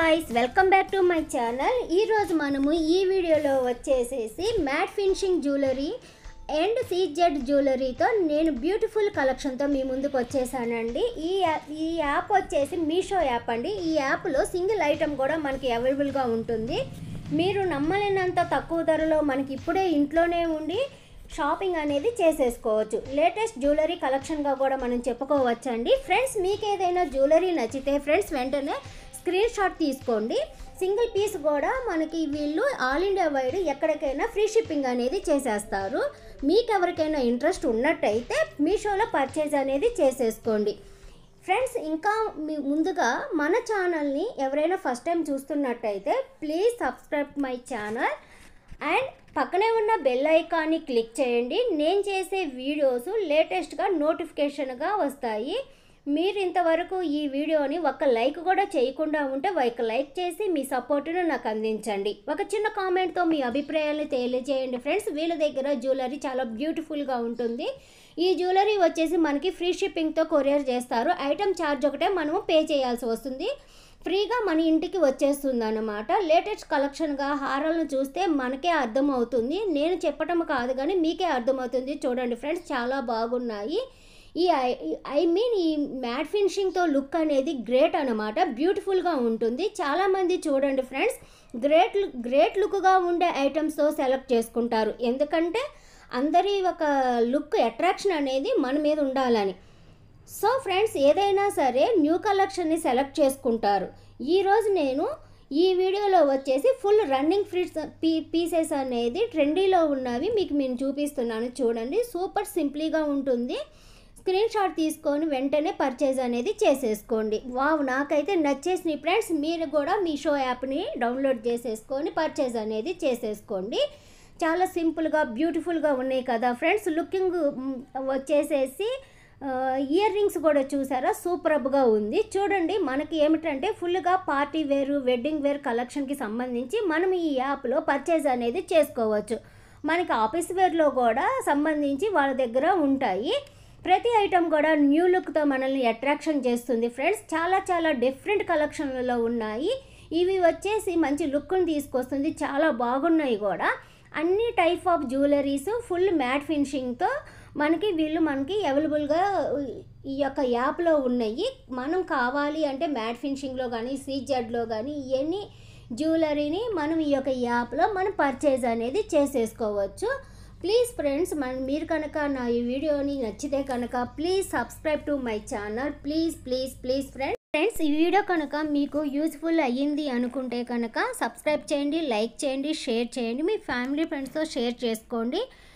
guys welcome back to my channel ఈరోజు మనము ఈ వీడియోలో వచ్చేసేసి matte finishing jewellery and CZ జ్యువెలరీతో నేను బ్యూటిఫుల్ కలెక్షన్తో మీ ముందుకు వచ్చేసానండి ఈ యా- ఈ యాప్ వచ్చేసి మీషో యాప్ అండి ఈ యాప్లో సింగిల్ ఐటెం కూడా మనకి అవైలబుల్గా ఉంటుంది మీరు నమ్మలేనంత తక్కువ ధరలో మనకి ఇప్పుడే ఇంట్లోనే ఉండి షాపింగ్ అనేది చేసేసుకోవచ్చు లేటెస్ట్ జ్యువెలరీ కలెక్షన్గా కూడా మనం చెప్పుకోవచ్చండి ఫ్రెండ్స్ మీకు ఏదైనా జ్యువెలరీ నచ్చితే ఫ్రెండ్స్ వెంటనే స్క్రీన్ షాట్ తీసుకోండి సింగిల్ పీస్ కూడా మనకి వీళ్ళు ఆల్ ఇండియా వైడ్ ఎక్కడికైనా ఫ్రీ షిప్పింగ్ అనేది చేసేస్తారు మీకు ఎవరికైనా ఇంట్రెస్ట్ ఉన్నట్టయితే మీషోలో పర్చేజ్ అనేది చేసేసుకోండి ఫ్రెండ్స్ ఇంకా మీ ముందుగా మన ఛానల్ని ఎవరైనా ఫస్ట్ టైం చూస్తున్నట్టయితే please subscribe my channel and పక్కనే ఉన్న బెల్ ఐకాన్ని క్లిక్ చేయండి నేను చేసే వీడియోస్ లేటెస్ట్గా నోటిఫికేషన్గా వస్తాయి మీరు ఇంతవరకు ఈ వీడియోని ఒక లైక్ కూడా చేయకుండా ఉంటే ఒక లైక్ చేసి మీ సపోర్టును నాకు అందించండి ఒక చిన్న కామెంట్తో మీ అభిప్రాయాన్ని తెలియజేయండి ఫ్రెండ్స్ వీళ్ళ దగ్గర జ్యువెలరీ చాలా బ్యూటిఫుల్గా ఉంటుంది ఈ జ్యువెలరీ వచ్చేసి మనకి ఫ్రీ షిప్పింగ్తో కొరియర్ చేస్తారు ఐటమ్ ఛార్జ్ ఒకటే మనము పే చేయాల్సి వస్తుంది ఫ్రీగా మన ఇంటికి వచ్చేస్తుంది అనమాట లేటెస్ట్ కలెక్షన్గా హారాలను చూస్తే మనకే అర్థమవుతుంది నేను చెప్పటం కాదు కానీ మీకే అర్థమవుతుంది చూడండి ఫ్రెండ్స్ చాలా బాగున్నాయి ఈ ఐ- ఐ మీన్ ఈ మ్యాట్ ఫినిషింగ్తో లుక్ అనేది గ్రేట్ అనమాట బ్యూటిఫుల్గా ఉంటుంది చాలామంది చూడండి ఫ్రెండ్స్ గ్రేట్ గ్రేట్ లుక్గా ఉండే ఐటమ్స్తో సెలెక్ట్ చేసుకుంటారు ఎందుకంటే అందరి ఒక లుక్ అట్రాక్షన్ అనేది మన మీద ఉండాలని సో ఫ్రెండ్స్ ఏదైనా సరే న్యూ కలెక్షన్ని సెలెక్ట్ చేసుకుంటారు ఈరోజు నేను ఈ వీడియోలో వచ్చేసి ఫుల్ రన్నింగ్ ఫ్రిడ్స్ పీ పీసెస్ అనేది ట్రెండీలో ఉన్నవి మీకు నేను చూపిస్తున్నాను చూడండి సూపర్ సింప్లీగా ఉంటుంది స్క్రీన్ షాట్ తీసుకొని వెంటనే పర్చేజ్ అనేది చేసేసుకోండి వావ్ నాకైతే నచ్చేసినాయి ఫ్రెండ్స్ మీరు కూడా మీషో యాప్ని డౌన్లోడ్ చేసేసుకొని పర్చేజ్ అనేది చేసేసుకోండి చాలా సింపుల్గా బ్యూటిఫుల్గా ఉన్నాయి కదా ఫ్రెండ్స్ లుకింగ్ మ్, వచ్చేసేసి ఇయర్ రింగ్స్ కూడా చూసారా సూపర్బ్గా ఉంది చూడండి మనకి ఏమిటంటే ఫుల్గా పార్టీ వేర్ వెడ్డింగ్ వేర్ కలెక్షన్కి సంబంధించి మనం ఈ యాప్లో పర్చేజ్ అనేది చేసుకోవచ్చు మనకి ఆఫీస్ వేర్లో కూడా సంబంధించి వాళ్ళ దగ్గర ఉంటాయి ప్రతి ఐటమ్ కూడా న్యూ లుక్తో మనల్ని అట్రాక్షన్ చేస్తుంది ఫ్రెండ్స్ చాలా చాలా డిఫరెంట్ కలెక్షన్లలో ఉన్నాయి ఇవి వచ్చేసి మంచి లుక్ని తీసుకొస్తుంది చాలా బాగున్నాయి కూడా అన్ని type of jewelleries full matte ఫినిషింగ్తో మనకి వీళ్ళు మనకి అవైలబుల్గా ఈ యొక్క యాప్లో ఉన్నాయి మనం కావాలి అంటే మ్యాట్ ఫినిషింగ్లో కానీ సీజెడ్లో కానీ ఎనీ జ్యువెలరీని మనం ఈ యొక్క యాప్లో మనం పర్చేజ్ అనేది చేసేసుకోవచ్చు ప్లీజ్ ఫ్రెండ్స్ మన మీరు కనుక నా ఈ వీడియోని నచ్చితే కనుక please subscribe to my channel please please please friends friends ఈ వీడియో కనుక మీకు యూజ్ఫుల్ అయ్యింది అనుకుంటే కనుక సబ్స్క్రైబ్ చేయండి లైక్ చేయండి షేర్ చేయండి మీ ఫ్యామిలీ ఫ్రెండ్స్తో షేర్ చేసుకోండి